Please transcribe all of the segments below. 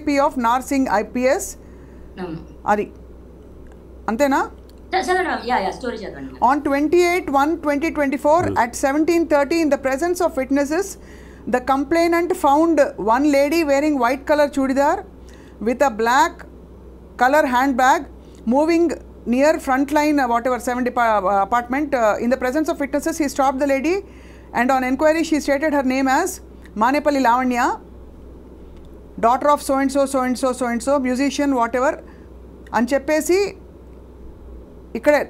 AP of Narsingi IPS అవును అది అంతేనా చ- చదవండి మ్యామ్ యా యా స్టోరీ చదవండి ma'am. On 28 1 2024 at 1730 in the presence of witnesses, the complainant found one lady wearing white color chudidar with a black color handbag moving near front line uh, whatever 70 pa- uh, apartment uh, in the presence of witnesses he stopped the lady and on enquiry she stated her name as manepalli lavanya daughter of so and so so and so so and so musician whatever అని చెప్పేసి ఇక్కడే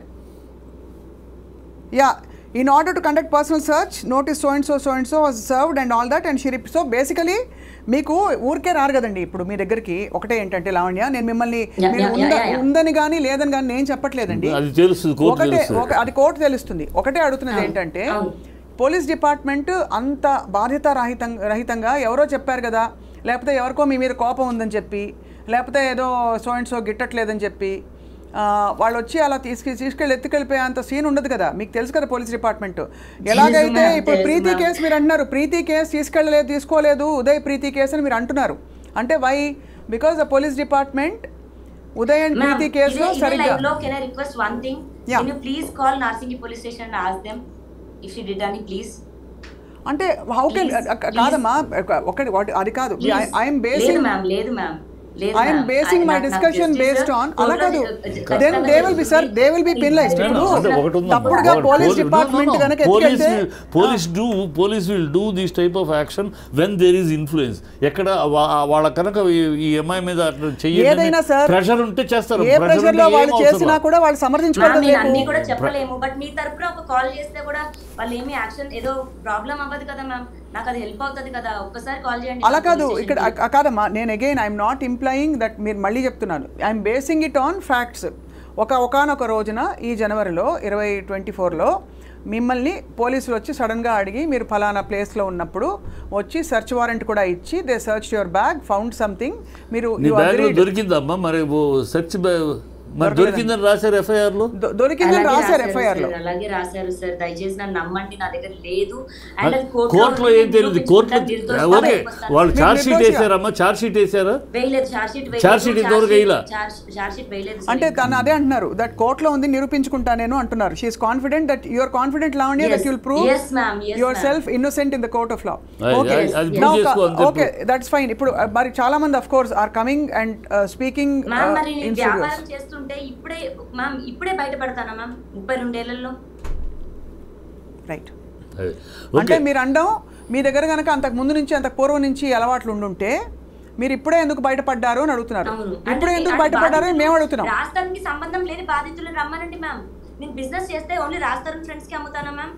yeah in order to conduct personal search notice so and so so and so was served and all that and she so basically మీకు ఊరికే రారు కదండి ఇప్పుడు మీ దగ్గరికి ఒకటే ఏంటంటే లావణ్య నేను మిమ్మల్ని Yeah, మీరు yeah, ఉంద- yeah, yeah. ఉందని కానీ లేదని కానీ నేను చెప్పట్లేదండి అది తెలుస్తుంది కోర్టు ఒకటే తెలుస్తుంది ఒక అది కోర్టు తెలుస్తుంది ఒకటే అడుగుతున్నది ఏంటంటే అవును. పోలీస్ డిపార్ట్మెంట్ అంత బాధ్యత రహితం రహితంగా ఎవరో చెప్పారు కదా లేకపోతే ఎవరికో మీ మీద కోపం ఉందని చెప్పి లేకపోతే ఏదో సో అండ్ సో గిట్టట్లేదని చెప్పి ఆ, వాళ్ళు వచ్చి అలా తీసుకు తీసుకెళ్ళి ఎత్తుకెళ్ళిపోయే అంత సీన్ ఉండదు కదా మీకు తెలుసు కదా పోలీస్ డిపార్ట్మెంట్ ఎలాగైతే ma'am, ఇప్పుడు తెలుసు ప్రీతి ma'am. కేసు మీరు అంటున్నారు ప్రీతి కేసు తీసుకెళ్ళలేదు తీసుకోలేదు ఉదయ్ ప్రీతి కేసు అని మీరు అంటున్నారు అంటే why because the police department Uday and Ma'am, Preethi కేసులో ఇదే- ఇదే సరిగ్గా live లో can I request one thing? Yeah. Can you please call Narsingi police station and ask them if she did any, please? అంటే హౌ కెన్ Please, కాదమ్మా ఒకటి వాటి అది కాదు Please. ఐఎమ్ లేదు బేసింగ్ మ్యామ్ లేదు మ్యామ్ లేదు I'm ma'am. Basing I- my నాకు- నాకు డిస్కషన్ justice బేస్డ్ ఆన్ అలా కోర్టులో కాదు జ- దెన్ ఖచ్చితంగా they will be sir they will be జరుగుతుంది. పెనలైజ్డ్ Please, ఇప్పుడు అంటే ఒకటి ఉందమ్మా. తప్పుడుగా Pol- police pol- department no, no, no. కనుక Police ఎత్తుకెళ్తే will- police do police will do this type of action when there is influence ఎక్కడ వా- వాళ్ళ కనుక ఈ- ఈ అమ్మాయి మీద అట్లా ఏదైనా సార్, ప్రెషర్ ఉంటే చేస్తారు ఏ Pressure ప్రెషర్ ఉంటే లో ఏం వాళ్ళు అవసరం చేసినా లేదు. కూడా వాళ్ళు మ్యామ్ సమర్థించుకోవడం నేను అన్ని లేదు కూడా చెప్పలేము బట్ మీ తరపున ఒక కాల్ చేస్తే కూడా వాళ్ళు ఏమి యాక్షన్ ఏదో ప్రాబ్లం అవ్వదు కదా మ్యామ్ నాకు అది హెల్ప్ అవుతుంది కదా ఒక్కసారి కాల్ చేయండి అలా కాదు police ఇక్కడ station కి. అ- కాదమ్మా నేను again I'm not implying that మీరు మళ్ళీ చెప్తున్నాను I'm basing it on facts ఒక ఒకనొక రోజున ఈ జనవరిలో ఇరవై ట్వంటీ ఫోర్లో మిమ్మల్ని పోలీసులు వచ్చి సడన్గా అడిగి మీరు ఫలానా ప్లేస్లో ఉన్నప్పుడు వచ్చి సెర్చ్ వారెంట్ కూడా ఇచ్చి they search your bag found something మీరు నీ you బ్యాగ్ లో agreed. దొరికిందమ్మా మరి సెర్చ్ మరి దొరికిందని రాశారు ఎఫ్ఐఆర్ లో దొ- దొరికిందని అలాగే రాశారు రాశారు ఎఫ్ఐఆర్ లో సార్, అలాగే రాశారు సార్ దయచేసి నన్ను నమ్మండి నా దగ్గర లేదు అండ్ అది కోర్టులో ఏం తెలియదు కోర్టులో ఓకే వాళ్ళు మీరు ఛార్జ్ షీట్ నిర్దోషిగా- వేసారమ్మా ఛార్జ్ షీట్ వేసారా వేయలేదు చార్జ్ షీట్ Charge sheet ఇంతవరకు వేయలా? చార్జ్ షీట్ వేయలేదు అంటే తను అదే అంటున్నారు దట్ కోర్టులో ఉంది నిరూపించుకుంటా నేను అంటున్నారు she is confident that you're confident Lavanya Yes. That you'll prove Yes, ma'am. Yes, your ma'am. Self innocent in the court of law అది- ఓకే అది- అది prove చేసుకో అంతే ఓకే దట్స్ ఫైన్ ఇప్పుడు uh, మరి చాలా మంది of course are coming and speaking ma'am మరి నేను ఇన్ వ్యాపారం చేస్తుంటే ఇప్పుడే మ్యామ్ ఇప్పుడే బయటపడతానా మ్యామ్ ముప్పై రెండేళ్లలో రైట్ అది. అంటే ఓకే మీరు అండం మీ దగ్గర కనుక అంతకు ముందు నుంచి అంతకు పూర్వం నుంచి అలవాట్లు ఉండుంటే మీరు ఇప్పుడే ఎందుకు బయటపడ్డారు అని అడుగుతున్నారు అవును ఇప్పుడే అంటే ఎందుకు అంటే బయటపడ్డారు అని బాధితులు- మేము అడుగుతున్నాం రాజధానికి సంబంధం లేని బాధితులను రమ్మనండి మ్యామ్ నేను బిజినెస్ చేస్తే ఓన్లీ రాజధాని ఫ్రెండ్స్ కి అమ్ముతానా మ్యామ్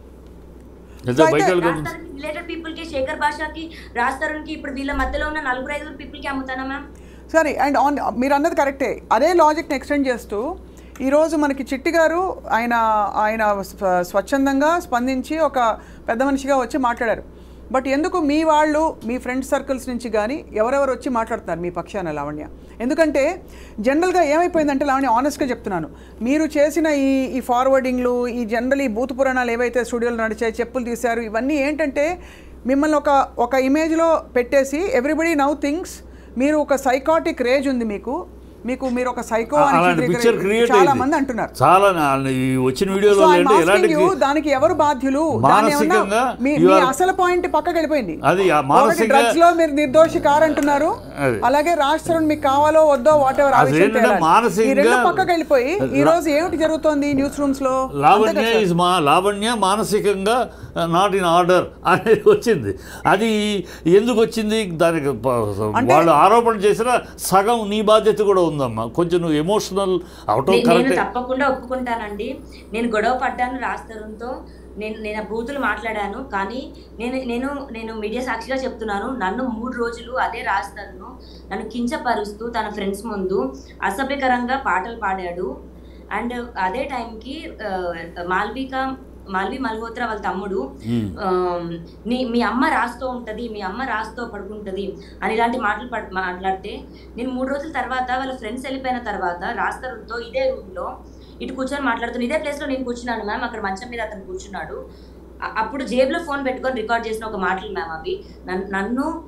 అయితే అయితే బయట వెళ్ళి- రాజధానికి రిలేటెడ్ పీపుల్ కి శేఖర్ భాషకి రాజధానికి ఇప్పుడు వీళ్ళ మధ్యలో ఉన్న నలుగురు ఐదుగురు పీపుల్ కి అమ్ముతానా మ్యామ్ సరే అండ్ ఆన్ మీరు అన్నది కరెక్టే అదే లాజిక్ని ఎక్స్టెండ్ చేస్తూ ఈరోజు మనకి చిట్టి గారు ఆయన ఆయన స్వ- స్వచ్ఛందంగా స్పందించి ఒక పెద్ద మనిషిగా వచ్చి మాట్లాడారు బట్ ఎందుకు మీ వాళ్ళు మీ ఫ్రెండ్ సర్కిల్స్ నుంచి కానీ ఎవరెవరు వచ్చి మాట్లాడుతున్నారు మీ పక్షాన లావణ్య ఎందుకంటే జనరల్గా ఏమైపోయిందంటే లావణ్య ఆనెస్ట్గా చెప్తున్నాను మీరు చేసిన ఈ ఈ ఫార్వర్డింగ్లు ఈ జనరల్ ఈ భూత పురాణాలు ఏవైతే స్టూడియోలో నడిచాయి చెప్పులు తీశారు ఇవన్నీ ఏంటంటే మిమ్మల్ని ఒక ఒక ఇమేజ్లో పెట్టేసి ఎవ్రీబడి నౌ థింగ్స్ మీరు ఒక సైకాటిక్ రేజ్ ఉంది మీకు మీకు మీరు ఒక సైకో అని అలాంటి పిక్చర్ చిత్రీకరి- క్రియేట్ చాలా మంది అంటున్నారు చాలా నా- ఈ వచ్చిన వీడియోలో So I'm ఏంటి asking ఎలాంటి you, దానికి ఎవరు బాధ్యులు దాన్ని ఏమన్నా- మానసికంగా మీ you మీ are- అసలు పాయింట్ పక్కకి వెళ్ళిపోయింది అది ఆ మానసిక- డ్రగ్స్ లో మీరు నిర్దోషి కారంటున్నారు అది. అలాగే రాష్ట్రం మీకు కావాలో వద్దో వాట్ ఎవర్ అదేంటంటే మానసికంగా- ఈ రెండు పక్కకి వెళ్ళిపోయి ఈ రోజు ఏమిటి జరుగుతోంది న్యూస్ రూమ్స్ లో అంతే లావణ్య కదా సార్? ఇస్ మా లావణ్య మానసికంగా నాట్ ఇన్ ఆర్డర్ అనేది వచ్చింది అది ఎందుకు వచ్చింది దానికి ప- అంటే- వాళ్ళు ఆరోపణ చేసిన సగం నీ బాధ్యత కూడా ఉందమ్మా కొంచెం నువ్వు ఎమోషనల్ అవటం నే- నేను కరెక్ట్ తప్పకుండా ఒప్పుకుంటానండి నేను గొడవ పడ్డాను రాస్తరంతో నేను నేను ఆ బూతులు మాట్లాడాను కానీ నేను నేను నేను మీడియా సాక్షిగా చెప్తున్నాను నన్ను మూడు రోజులు అదే రాస్తాను నన్ను కించపరుస్తూ తన ఫ్రెండ్స్ ముందు అసభ్యకరంగా పాటలు పాడాడు అండ్ అదే టైంకి ఆ, మాల్విక మాల్వి మల్హోత్రా వాళ్ళ తమ్ముడు ఆమ్, నీ మీ అమ్మ రాస్తూ ఉంటది మీ అమ్మ రాస్తూ పడుకుంటది అని ఇలాంటి మాటలు పడ్- మాట్లాడితే నేను మూడు రోజుల తర్వాత వాళ్ళ ఫ్రెండ్స్ వెళ్ళిపోయిన తర్వాత రాస్తరుతో ఇదే రూమ్ లో ఇటు కూర్చొని మాట్లాడుతున్నా ఇదే ప్లేస్ లో నేను కూర్చున్నాను మ్యామ్ అక్కడ మంచం మీద అతను కూర్చున్నాడు అ- అప్పుడు జేబులో ఫోన్ పెట్టుకొని రికార్డ్ చేసిన ఒక మాటలు మ్యామ్ అవి నన్- నన్ను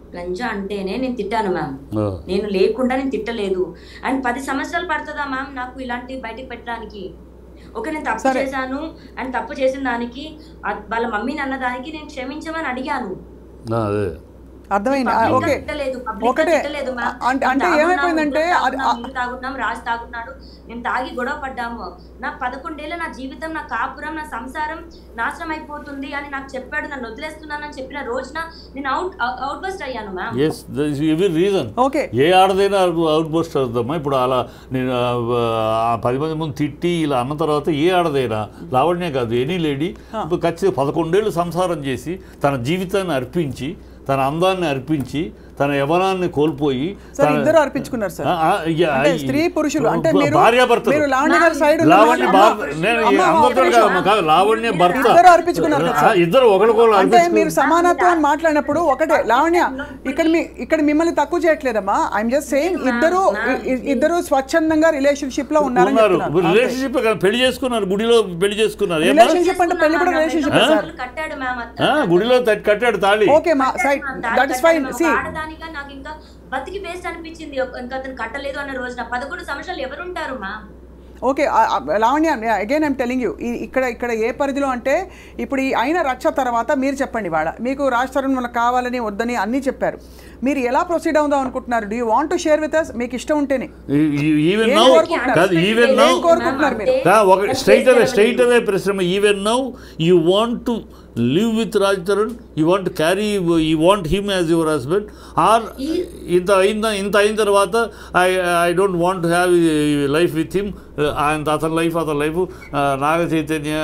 లంజా అంటేనే నేను తిట్టాను మ్యామ్ ఆ. నేను లేకుండా నేను తిట్టలేదు అండ్ పది సంవత్సరాలు పడుతుందా మ్యామ్ నాకు ఇలాంటి బయటికి పెట్టడానికి ఓకే నేను తప్పు సరే. చేశాను అండ్ తప్పు చేసిన దానికి ఆ- వాళ్ళ మమ్మీని అన్న దానికి నేను క్షమించమని అడిగాను ఆ, అదే అర్థమైంది ఆ, Public గా ఓకే తిట్టలేదు, public గా ఒకటే తిట్టలేదు మ్యామ్. అంటే అంటే తాగున్నాం, ఏమైపోయిందంటే ఇద్దరు అది తాగున్నాం, ఇల్లు తాగుతున్నాం రాజు తాగుతున్నాడు నేను తాగి గొడవ పడ్డాము నా పదకొండేళ్ళ నా జీవితం నా కాపురం నా సంసారం నాశనం అయిపోతుంది అని నాకు చెప్పాడు నన్ను వదిలేస్తున్నానని చెప్పిన రోజున నేను అవుట్ అవుట్ బస్ట్ అయ్యాను మ్యామ్ ఎస్ ఎవరి రీజన్ ఓకే ఏ ఆడదైనా అవుట్ బస్ట్ అవుతామా ఇప్పుడు అలా నేను ఆ, ఆ పది మంది ముందు తిట్టి ఇలా అన్న తర్వాత ఏ ఆడదైనా లావణ్య కాదు ఎనీ లేడీ ఇప్పుడు ఖచ్చితంగా పదకొండేళ్ళు సంసారం చేసి తన జీవితాన్ని అర్పించి తన అందాన్ని అర్పించి తన యవనాన్ని కోల్పోయి సార్ తన- ఇద్దరు అర్పించుకున్నారు సార్ ఆ, ఆ, యా, అంటే ఈ- స్త్రీ పురుషులు అంటే మీరు భార్యాభర్తలు. మీరు లావణ్య గారి సైడ్ ఉన్న లావణ్య అమ్మ, భార్య నేను ఈ అమ్మ, అందరితో ఒక్క కాదు, నిమిషం. కాదు లావణ్య భర్త ఇద్దరు అర్పించుకున్నారు కదా ఆ, సార్. ఇద్దరు ఒకరికొకరు అంటే అర్పించుకున్నారు మీరు సమానత్వం అని మాట్లాడినప్పుడు ఒకటే లావణ్య ఇక్కడ మీ ఇక్కడ మిమ్మల్ని తక్కువ చేయట్లేదమ్మా ఐఎమ్ జస్ట్ సేయింగ్ ఇద్దరు ఇ- ఇ- ఇద్దరు స్వచ్ఛందంగా రిలేషన్షిప్ లో ఉన్నారని ఉన్నారు చెప్తున్నాను. రిలేషన్షిప్ పెళ్లి చేసుకున్నారు గుడిలో పెళ్లి చేసుకున్నారు ఏమా రిలేషన్షిప్ అంటే పెళ్లి కూడా రిలేషన్షిప్ సార్ కట్టాడు మ్యామ్ ఆ, గుడిలో తట్- కట్టాడు తాళి ఓకే మా side that is fine see ఆడదానిగా నాకు ఇంకా బతికి వేస్ట్ అనిపించింది ఒక- ఇంకా అతను కట్టలేదు అన్న రోజున పదకొండు సంవత్సరాలు ఎవరుంటారు మా ఓకే ఆ- ఆ, Lavanya again I'm telling you ఇక్కడ ఇక్కడ ఏ పరిధిలో అంటే ఇప్పుడు ఈ అయిన రక్ష తర్వాత మీరు చెప్పండి వాడ మీకు రాజ్ తరుణ్ మనకు కావాలని వద్దని అన్నీ చెప్పారు మీరు ఎలా ప్రొసీడ్ అవుదాం అనుకుంటున్నారు do you want to share with us మీకు ఇష్టం ఉంటేనే ఈవెన్ ఏం నౌ కోరుకుంటున్నారు? కాదు ఈవెన్ నౌ ఏం కోరుకుంటున్నారు మీరు? ఒక స్ట్రైట్ అవే స్ట్రైట్ అవే ప్రశ్న even now you want to live with Raj Tarun you want carry you want him as your husband or ఇంత అయిన ఇంత అయిన తర్వాత I I don't want to have life with him ఆయన అతని లైఫ్ అతని లైఫ్ నాగ చైతన్య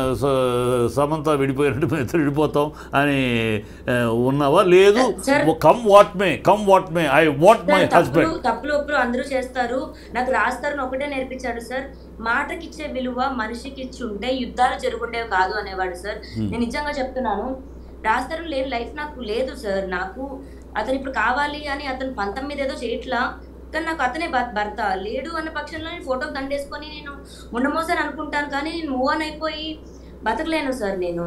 స- సమంత విడిపోయినట్టు మేము ఇద్దరు విడిపోతాం అని ఆ, ఉన్నావా లేదు Sir. Come what may come what may I want my sir, తప్పులు హస్బెండ్ తప్పులు ఒప్పులు అందరూ చేస్తారు నాకు రాస్తారని ఒకటే నేర్పించాడు సార్ మాటకి ఇచ్చే విలువ మనిషికి ఇచ్చి ఉంటే యుద్ధాలు జరుగుండేవి కాదు అనేవాడు సార్ నేను నిజంగా చెప్తున్నాను రాస్తారు లేని లైఫ్ నాకు లేదు సార్ నాకు అతను ఇప్పుడు కావాలి అని అతను పంతం మీద ఏదో చేయట్లా కానీ నాకు అతనే భ- భర్త లేడు అన్న పక్షంలో నేను ఫోటో దండేసుకొని నేను ఉండమోసారి అనుకుంటాను కానీ నేను మూవ్ ఆన్ అయిపోయి బతకలేను సార్ నేను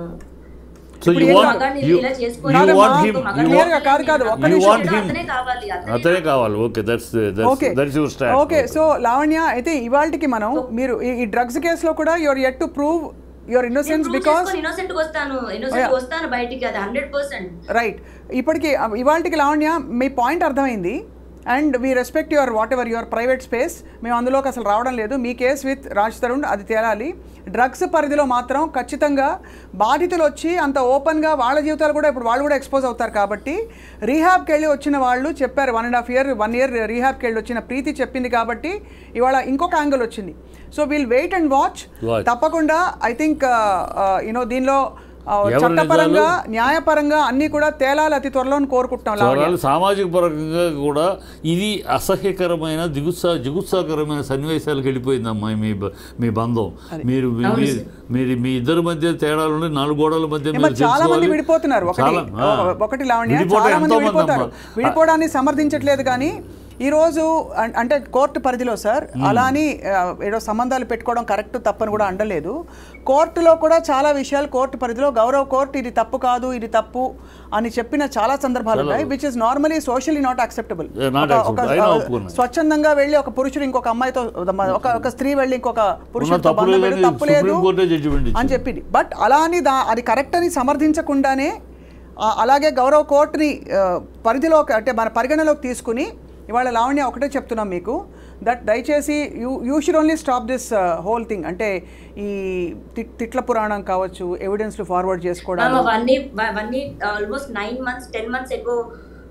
సో ఇప్పుడు యూ ఏం వాంట్ మగాడిని యూ ఇలా చేసుకొని యూ కాదమ్మా, వాంట్ హిమ్ మగాడిని యూ clear గా కాదు, కాదు, ఒక్క You నిమిషం. want him. అతనే కావాలి అతనే అతనే కావాలి okay that's okay that's your stand okay so Lavanya అయితే ఇవాళకి మనం మీరు ఈ- ఈ డ్రగ్స్ కేసులో కూడా you're yet to prove your innocence because innocent వస్తాను ఇన్నోసెంట్ వస్తాను బయటికి అది హండ్రెడ్ పర్సెంట్ రైట్ ఇప్పటికి ఇవాళకి లావణ్య మీ పాయింట్ అర్థమైంది and we respect your whatever your private space మేము అందులోకి అసలు రావడం లేదు మీ కేసు విత్ రాజ్ తరుణ్ అది తేలాలి డ్రగ్స్ పరిధిలో మాత్రం ఖచ్చితంగా బాధితులు వచ్చి అంత ఓపెన్గా వాళ్ళ జీవితాలు కూడా ఇప్పుడు వాళ్ళు కూడా ఎక్స్పోజ్ అవుతారు కాబట్టి రీహాబ్కి వెళ్ళి వచ్చిన వాళ్ళు చెప్పారు one and half year one year రీహాబ్కి వెళ్ళి వచ్చిన ప్రీతి చెప్పింది కాబట్టి ఇవాళ ఇంకొక యాంగిల్ వచ్చింది so we'll wait and watch Watch. తప్పకుండా ఐ థింక్ యూనో దీనిలో ఆ, ఎవరు చట్టపరంగా నిజాలు? న్యాయపరంగా అన్ని కూడా తేలాలి అతి త్వరలో అని కోరుకుంటున్నాం లావణ్య. చూడాలి సామాజిక పరంగా కూడా ఇది అసహ్యకరమైన దిగుత్సా జిగుత్సాకరమైన సన్నివేశాలకు వెళ్ళిపోయింది అమ్మాయి మీ బ- మీ బంధం మీరు మీ- అవును మీ- మీరు మీ ఇద్దరి మధ్య తేడాలు ఉన్నాయి నాలుగు గోడల మధ్య ఏమో మీరు చాలా మంది తెలుసుకోవాలి. విడిపోతున్నారు ఒకటి చాలా, ఆ. ఒకటి లావణ్య విడిపోవడం చాలా మంది ఎంతో మంది విడిపోతారు అమ్మ. విడిపోవడాన్ని సమర్థించట్లేదు కానీ ఈ రోజు అం- అంటే కోర్టు పరిధిలో సార్ అలా అని ఆ, ఏదో సంబంధాలు పెట్టుకోవడం కరెక్ట్ తప్పని కూడా అండలేదు కోర్టులో కూడా చాలా విషయాలు కోర్టు పరిధిలో గౌరవ కోర్టు ఇది తప్పు కాదు ఇది తప్పు అని చెప్పిన చాలా సందర్భాలు ఉన్నాయి which is normally socially not acceptable Yeah, not acceptable. అయినా ఒప్పుకున్నాను. స్వచ్ఛందంగా వెళ్ళి ఒక పురుషుడు ఇంకొక అమ్మాయితో ఒక ఒక స్త్రీ వెళ్ళి ఇంకొక ఉన్న పురుషుడితో తప్పు బంధం లేదని పెట్టి తప్పు లేదు సుప్రీం కోర్టే జడ్జిమెంట్ అని చెప్పింది బట్ అలా అని దా అది కరెక్ట్ అని సమర్థించకుండానే ఆ, అలాగే గౌరవ కోర్టుని ఆ, పరిధిలోకి అంటే మన పరిగణలోకి తీసుకుని ఇవాళ లావణ్య ఒకటే చెప్తున్నాం మీకు దట్ దయచేసి you you should only stop this whole thing అంటే ఈ తి- తిట్ల పురాణం కావచ్చు ఎవిడెన్స్లు ఫార్వర్డ్ చేసుకోవడం మ్యామ్ అవన్నీ అవన్నీ almost nine months ten months ago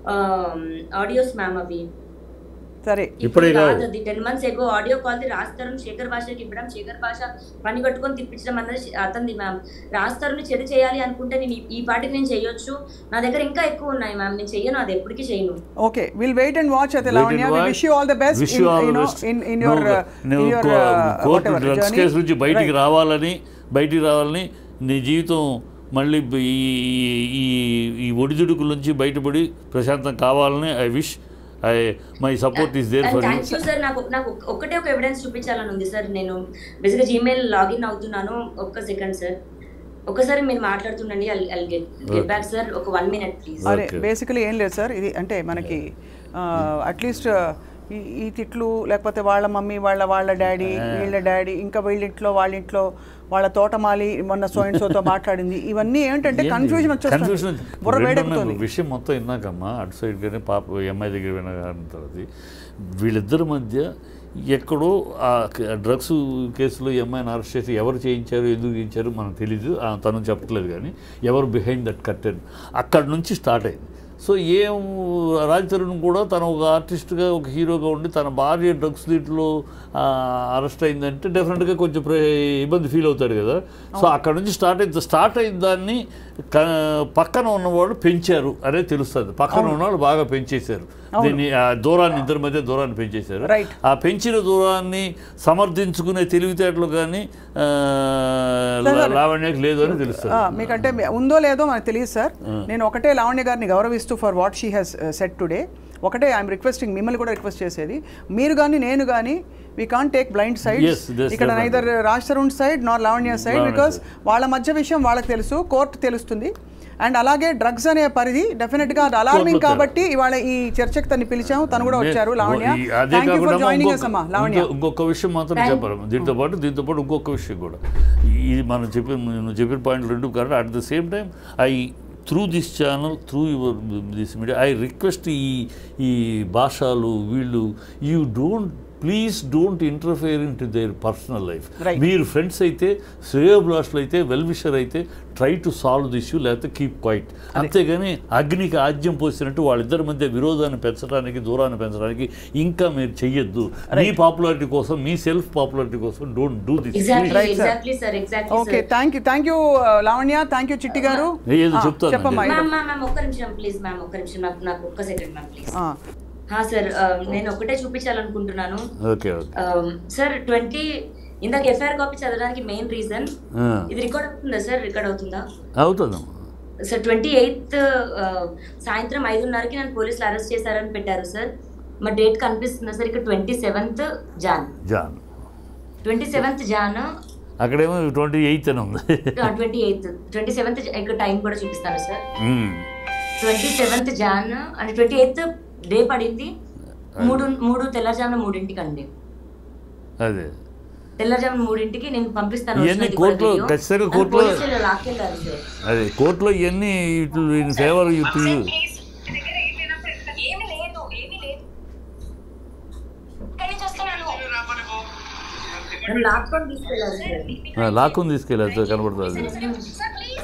audios ma'am అవి సరే ఇప్పుడే కాదు. అది ten months ago audio call the రాస్తారు శేఖర్ భాషకి ఇవ్వడం శేఖర్ భాష పని కట్టుకొని తిప్పించడం అన్నది అతంది మ్యామ్ రాస్తారుని చెడు చేయాలి అనుకుంటే నేను ఈ- ఈ పాటికి నేను చేయొచ్చు నా దగ్గర ఇంకా ఎక్కువ ఉన్నాయి మ్యామ్ నేను చెయ్యను అది ఎప్పటికీ చేయను okay will wait and watch అయితే Wait Lavanya and watch. Wish you all the best Wish you all the best. In in your నువ్వు- నువ్వు కో- కోర్టు డ్రగ్స్ కేసు నుంచి బయటికి రావాలని బయటికి రావాలని నీ జీవితం మళ్ళీ బ- ఈ ఈ- ఈ ఈ ఒడిదుడుకుల నుంచి బయటపడి ప్రశాంతం కావాలని I wish I my support is there for you thank you sir నాకు నాకు ఒక్- ఒక్కటే ఒక ఎవిడెన్స్ చూపించాలని ఉంది సార్ నేను బేసిక్గా జీమెయిల్ లాగిన్ అవుతున్నాను ఒక్క సెకండ్ సార్ ఒకసారి మీరు మాట్లాడుతుండండి గెట్ గెట్ బ్యాక్ సార్ ఒక వన్ మినిట్ ప్లీజ్ అరే Okay. బేసికలీ ఏం లేదు సార్ ఇది అంటే మనకి అట్లీస్ట్ ఈ ఈ తిట్లు లేకపోతే వాళ్ళ మమ్మీ వాళ్ళ వాళ్ళ డాడీ వీళ్ళ డాడీ ఇంకా వీళ్ళ ఇంట్లో వాళ్ళ ఇంట్లో వాళ్ళ తోటమాలి మొన్న సోయిన్సోతో మాట్లాడింది ఇవన్నీ ఏంటంటే కన్ఫ్యూజన్ కన్ఫ్యూజన్ వచ్చేస్తుంది బుర్ర వేడెక్కుతుంది విషయం మొత్తం విన్నాకమ్మా అటు సైడ్ కానీ పాప ఎంఐ దగ్గర విన తర్వాత వీళ్ళిద్దరి మధ్య ఎక్కడో ఆ డ్రగ్స్ కేసులో ఎంఐని అరెస్ట్ చేసి ఎవరు చేయించారు ఎందుకు చేయించారు మనకు తెలీదు ఆ తను చెప్పట్లేదు కానీ ఎవరు బిహైండ్ దట్ కర్టెన్ అక్కడ నుంచి స్టార్ట్ అయింది సో ఏం రాజ్ తరుణ్ కూడా తను ఒక ఆర్టిస్ట్గా ఒక హీరోగా ఉండి తన భార్య డ్రగ్స్ దీంట్లో అరెస్ట్ అయిందంటే డెఫినెట్గా కొంచెం ప్రే- ఇబ్బంది ఫీల్ అవుతాడు కదా సో అక్కడ నుంచి స్టార్ట్ అయింది స్టార్ట్ అయిన దాన్ని క- పక్కన ఉన్నవాళ్ళు పెంచారు అనే తెలుస్తుంది పక్కన ఉన్నవాళ్ళు బాగా పెంచేశారు దీన్ని ఆ దూరాన్ని ఇద్దరి మధ్య దూరాన్ని పెంచేశారు Right. ఆ పెంచిన దూరాన్ని సమర్థించుకునే తెలివితేటలు కానీ ఆ, లా- లావణ్యకి లేదు అని తెలుస్తుంది ఆ, మీకంటే మీ- ఉందో లేదో మనకు తెలియదు సార్ నేను ఒకటే లావణ్య గారిని గౌరవిస్తూ for what she has set today ఒకటే ఐఎమ్ రిక్వెస్టింగ్ మిమ్మల్ని కూడా రిక్వెస్ట్ చేసేది మీరు కానీ నేను కానీ we can take blind side Yes, yes, ఇక్కడ definitely. Neither Raj Tarun side nor Lavanya side Lavanya because వాళ్ళ మధ్య విషయం వాళ్ళకి తెలుసు కోర్టు తెలుస్తుంది అండ్ అలాగే డ్రగ్స్ అనే పరిధి డెఫినెట్ గా అది అలార్మింగ్ కోర్టులో కాబట్టి ఇవాళ ఈ చర్చకు తను పిలిచాము తను కూడా వచ్చారు లావణ్య ఈ- అదే థ్యాంక్ యూ ఫర్ కాకుండా జాయినింగ్ అస్ ఇంకొక- అమ్మా లావణ్య ఇంకో- ఇంకొక విషయం మాత్రం చెప్పాలి దీంతో పాటు దీంతో పాటు ఇంకొక విషయం కూడా ఇది మనం చెప్పిన నువ్వు చెప్పిన పాయింట్ రెండు కాబట్టి at the same time I through this channel through your this media I request ఈ ఈ భాషలు వీళ్ళు you don't please don't interfere in to their personal life Right. మీరు ఫ్రెండ్స్ అయితే శ్రేయోభిలాషులు అయితే వెల్ విషర్ అయితే try to solve the issue లేకపోతే కీప్ క్వైట్ అంతేగాని అగ్నికి ఆజ్యం పోసినట్టు వాళ్ళిద్దరి మధ్య విరోధాన్ని పెంచడానికి దూరాన్ని పెంచడానికి ఇంకా మీరు చెయ్యొద్దు మీ పాపులారిటీ కోసం మీ సెల్ఫ్ పాపులారిటీ కోసం don't do this exactly Right, sir. Exactly sir exactly okay thank you thank you Lavanya thank you Chitti garu ఏదో ఆ, చెప్తాను చెప్పమ్మా నేను. మ్యామ్ మ్యామ్ మ్యామ్ ఒక్క నిమిషం ప్లీజ్ మ్యామ్ ఒక్క నిమిషం నాకు నాకు ఒక్క సెకండ్ మ్యామ్ ప్లీజ్ ఆ, సార్ నేను ఒకటే చూపించాలనుకుంటున్నాను ఓకే ఓకే సార్ ట్వంటీ ఇందాక ఎఫ్ఐఆర్ కాపీ చదవడానికి మెయిన్ రీజన్ ఇది రికార్డ్ అవుతుందా సార్ రికార్డ్ అవుతుందా అవుతుందమ్మా సార్ ట్వంటీ ఎయిత్ సాయంత్రం ఐదున్నరకి నన్ను పోలీసులు అరెస్ట్ చేశారని పెట్టారు సార్ మా డేట్ కనిపిస్తుందా సార్ ఇక్కడ twenty seventh June June twenty seventh June అక్కడేమో ట్వంటీ ఎయిత్ అని ఉంది ట్వంటీ ఎయిత్ ట్వంటీ సెవెంత్ ఇక్కడ టైం కూడా చూపిస్తాను సార్ మ్మ్. ట్వంటీ సెవెంత్ జాన్ అంటే ట్వంటీ ఎయిత్ డే పడింది మూడు మూడు తెల్లజామున మూడింటికి అండి అదే తెల్లజామున మూడింటికి నేను పంపిస్తాను ఇవన్నీ original కూడా కోర్టులో- video. ఖచ్చితంగా నన్ను కోర్టులో- పోలీసులు లాక్కెళ్ళారు సార్ అదే కోర్టులో ఇవన్నీ ఇటు ఇన్ ఫేవర్ ఇటు ఏమి లేదు ఏమి లేదు ఇక్కడి నుంచి వస్తున్నాను నన్ను లాక్కొని తీసుకెళ్ళారు సార్ లాక్కుని తీసుకెళ్ళచ్చు కనబడుతుంది సార్ ప్లీజ్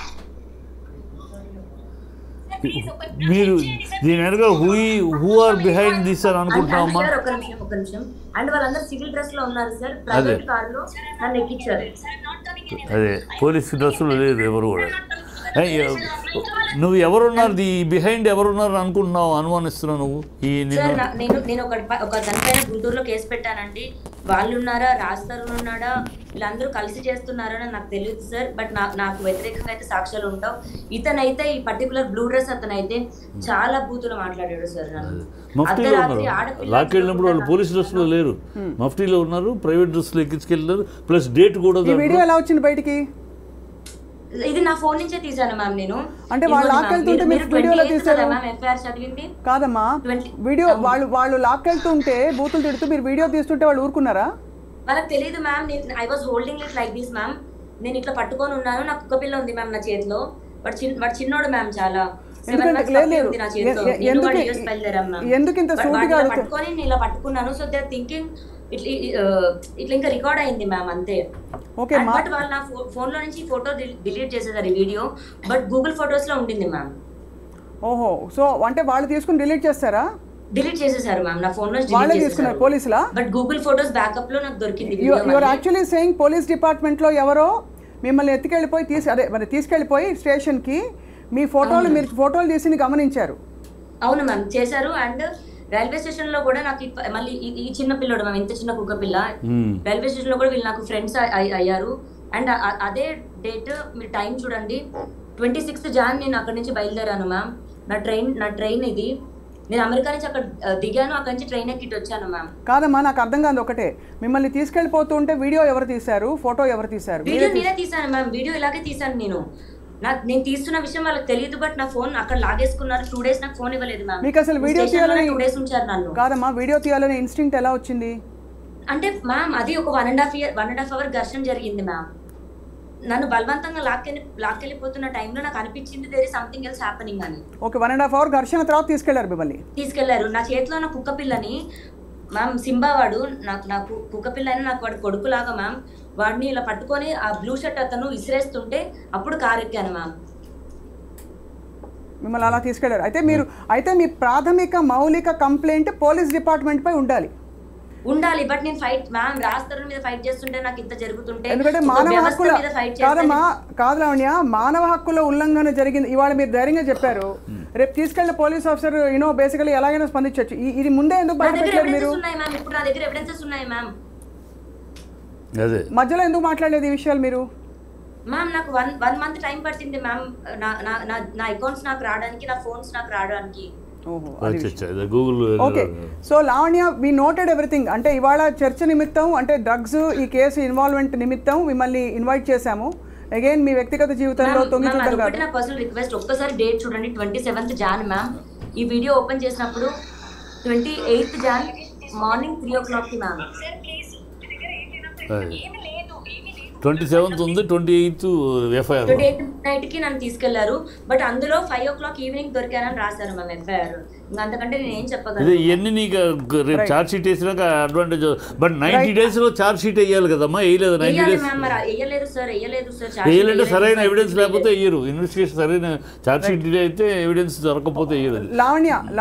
మీరు దీని వెనుక who who are behind this అని అనుకుంటున్నామమ్మా సార్ ఒక నిమిషం ఒక నిమిషం అండ్ వాళ్ళందరూ సివిల్ డ్రెస్ లో ఉన్నారు సార్ ప్రైవేట్ కార్ లో నన్ను ఎక్కించారు అదే పోలీస్ డ్రెస్సులు లేదు ఎవరు కూడా ఏయ్, నువ్వు ఎవరున్నారు ది బిహైండ్ ఎవరున్నారు అనుకుంటున్నావు అనుమానిస్తున్నావు నువ్వు ఈ సార్ నిన్ను నా- నేను నేను ఒక ఒక దానిపైన గుంటూరులో కేసు పెట్టానండి వాళ్ళు ఉన్నారా రాస్తారు ఉన్నాడా వీళ్ళందరూ కలిసి చేస్తున్నారా అని నాకు తెలియదు సార్ బట్ నా నాకు వ్యతిరేకంగా అయితే సాక్ష్యాలు ఉంటావు ఇతనైతే ఈ పర్టికులర్ బ్లూ డ్రెస్ అతనైతే చాలా బూతులు మాట్లాడాడు సార్ నన్ను మఫ్టీలో అర్ధరాత్రి ఉన్నారు ఆడపిల్ల లాక్కెళ్ళినప్పుడు వాళ్ళు పోలీస్ డ్రెస్లో లేరు మఫ్టీలో ఉన్నారు ప్రైవేట్ డ్రెస్లో ఎక్కించుకెళ్ళారు ప్లస్ డేట్ కూడా ఈ వీడియో ఎలా వచ్చింది బయటికి ఇది నా ఫోన్ నుంచే తీసాను మ్యామ్ నేను అంటే వాళ్ళు ఇదిగోండి లాక్కెళ్తుంటే ma'am. మీరు మీరు వీడియోలో 28 తీశారు? కదా మ్యామ్ ఎఫ్ఐఆర్ చదివింది కాదమ్మా Twenty- వీడియో వాళ్ళు వాళ్ళు లాక్కెళ్తుంటే బూతులు తిడుతూ మీరు వీడియో తీస్తుంటే వాళ్ళు ఊరుకున్నారా వాళ్ళకి తెలియదు ma'am I was holding it like this ma'am నేను ఇట్లా పట్టుకొని ఉన్నాను నాకు కుక్క పిల్ల ఉంది మ్యామ్ నా చేతిలో వాడు చిన్న వాడు చిన్నోడు మ్యామ్ చాలా Seven ఎందుకంటే months లేదు, puppy లేదు. ఉంది నా చేతిలో. ఎ- ఎ- నేను ఎందుకు- వాడి US బయలుదేరాం మ్యామ్. ఎందుకు ఇంత But సూటిగా వాడిని ఇలా అడుగుతా- పట్టుకొని నేను ఇలా పట్టుకున్నాను సో దే థింకింగ్ ఇట్లా ఆ, ఇట్లా ఇంకా రికార్డ్ అయింది మ్యామ్ అంతే ఓకే మా బట్ వాళ్ళు నా ఫోన్ లో నుంచి ఫోటో డిలీట్ చేసేసారు ఈ వీడియో బట్ గూగుల్ ఫొటోస్ లో ఉండింది మ్యామ్ ఓహో సో అంటే వాళ్ళు తీసుకుని డిలీట్ చేస్తారా డిలీట్ చేసేసారు మ్యామ్ నా ఫోన్ లో వాళ్ళే తీసుకున్నారు పోలీసులా బట్ గూగుల్ ఫొటోస్ బ్యాకప్ లో నాకు దొరికింది యువర్ video మళ్ళీ. యాక్చువల్లీ సెయింగ్ పోలీస్ డిపార్ట్మెంట్లో ఎవరో మిమ్మల్ని ఎత్తుకెళ్ళిపోయి తీసి అదే మరి తీసుకెళ్ళిపోయి స్టేషన్కి మీ ఫోటోలు మీరు ఫోటోలు తీసి గమనించారు అవును మ్యామ్ చేశారు అండ్ రైల్వే స్టేషన్ లో కూడా నాకు ఇప్ప- మళ్ళీ ఈ- ఈ చిన్న పిల్లడు మ్యామ్ ఇంత చిన్న కుక్క పిల్ల మ్మ్. రైల్వే స్టేషన్ లో కూడా వీళ్ళు నాకు ఫ్రెండ్స్ అయ్యారు అండ్ అదే డేట్ మీరు టైం చూడండి ట్వంటీ సిక్స్త్ జాన్ నేను అక్కడి నుంచి బయలుదేరాను మ్యామ్ నా ట్రైన్ నా ట్రైన్ ఇది నేను అమెరికా నుంచి అక్కడ ఆ, దిగాను అక్కడి నుంచి ట్రైన్ ఎక్కిట్ వచ్చాను మ్యామ్ కాదమ్మా నాకు అర్థం కాదు ఒకటే మిమ్మల్ని తీసుకెళ్ళిపోతూ ఉంటే వీడియో ఎవరు తీశారు ఫోటో ఎవరు తీశారు వీడియో నేనే తీసాను మ్యామ్ వీడియో ఇలాగే తీసాను నేను నాకు నేను తీస్తున్న విషయం వాళ్ళకి తెలియదు బట్ నా ఫోన్ అక్కడ లాగేసుకున్నారు టూ డేస్ నాకు ఫోన్ ఇవ్వలేదు మ్యామ్ మీకు అసలు వీడియో తీయాలని టూ డేస్ ఉంచారు నన్ను కాదమ్మా వీడియో తీయాలనే ఇన్స్టింక్ట్ ఎలా వచ్చింది అంటే మ్యామ్ అది ఒక one and half year one and half hour ఘర్షణ జరిగింది మ్యామ్ నన్ను బలవంతంగా లాక్కెళ్ళి లాక్కెళ్ళిపోతున్న టైంలో నాకు అనిపించింది దేర్ సంథింగ్ ఎల్స్ హ్యాపెనింగ్ అని okay one and half hour ఘర్షణ తర్వాత తీసుకెళ్లారు మిమ్మల్ని తీసుకెళ్లారు నా చేతిలో ఉన్న కుక్క పిల్లని మ్యామ్ సింబా వాడు నాకు నాకు కుక్క పిల్ల అని నాకు వాడు కొడుకులాగా మ్యామ్ వాడిని ఇలా పట్టుకొని ఆ బ్లూ షర్ట్ అతను విసిరేస్తుంటే అప్పుడు కారు ఎక్కాను మ్యామ్ మిమ్మల్ని అలా తీసుకెళ్లారు అయితే మీరు అయితే మీ ప్రాథమిక మౌలిక కంప్లైంట్ పోలీస్ డిపార్ట్మెంట్ పై ఉండాలి ఉండాలి బట్ నేను ఫైట్ మ్యామ్ రాస్తారు మీద ఫైట్ చేస్తుంటే నాకు ఇంత జరుగుతుంటే ఎందుకంటే ఒక మానవ వ్యవస్థ హక్కుల మీద ఫైట్ కాదమ్మా చేస్తే కాదు లావణ్య మానవ హక్కుల ఉల్లంఘన జరిగింది ఇవాళ మీరు ధైర్యంగా చెప్పారు రేపు తీసుకెళ్ళిన పోలీస్ ఆఫీసర్ యూనో బేసికలీ ఎలాగైనా స్పందించవచ్చు ఈ- ఇది ముందే ఎందుకు నా దగ్గర బయటపెట్టలేదు మీరు ఎవిడెన్సెస్ ఉన్నాయి మ్యామ్ ఇప్పుడు నా దగ్గర ఎవిడెన్సెస్ ఉన్నాయి మ్యామ్ అదే మధ్యలో ఎందుకు మాట్లాడలేదు ఈ విషయాలు మీరు మ్యామ్ నాకు వన్ వన్ మంత్ టైం పట్టింది మ్యామ్ నా నా నా నా అకౌంట్స్ నాకు రావడానికి నా ఫోన్స్ నాకు రావడానికి ఓహో అది అచ్చా అచ్చా Google okay so Lavanya we noted everything అంటే ఇవాళ చర్చ నిమిత్తం అంటే డ్రగ్స్ ఈ కేసు ఇన్వాల్వ్మెంట్ నిమిత్తం మిమ్మల్ని ఇన్వైట్ చేశాము అగైన్ మీ వ్యక్తిగత జీవితంలో మ్యామ్, తొంగి మ్యామ్, చూడడం అదొకటి కాదు నా పర్సనల్ రిక్వెస్ట్ ఒక్కసారి డేట్ చూడండి ట్వంటీ సెవెంత్ జాన్ మ్యామ్ ఈ వీడియో ఓపెన్ చేసినప్పుడు twenty eighth Jan morning three o'clock కి మ్యామ్ సార్ ప్లీజ్ మీ దగ్గర ఏం లేనప్పుడు అదే. ఏమీ లేదు ఏమీ లేదు ట్వంటీ సెవెంత్ ఉంది twenty eighth FIR twenty eighth night కి నన్ను తీసుకెళ్లారు బట్ అందులో ఫైవ్ ఓ క్లాక్ ఈవినింగ్ దొరికానని రాశారు మ్యామ్ ఎఫ్ఐఆర్ ఇంకా అంతకంటే నేను ఏం ఇదే చెప్పగలను ఇవన్నీ నీకు రేపు ఛార్జ్ షీట్ వేసినాక అడ్వాంటేజ్ బట్ నైన్టీ డేస్లో ఛార్జ్ షీట్ వేయాలి కదమ్మా వేయలేదు నైన్టీ వెయ్యాలి డేస్ మ్యామ్ మరి వేయలేదు సార్ వేయలేదు సార్ వేయాలంటే సరైన ఎవిడెన్స్ లేకపోతే వేయరు ఇన్వెస్టిగేషన్ సరైన ఛార్జ్ షీట్ అయితే ఎవిడెన్స్ దొరకకపోతే వేయదు లావణ్య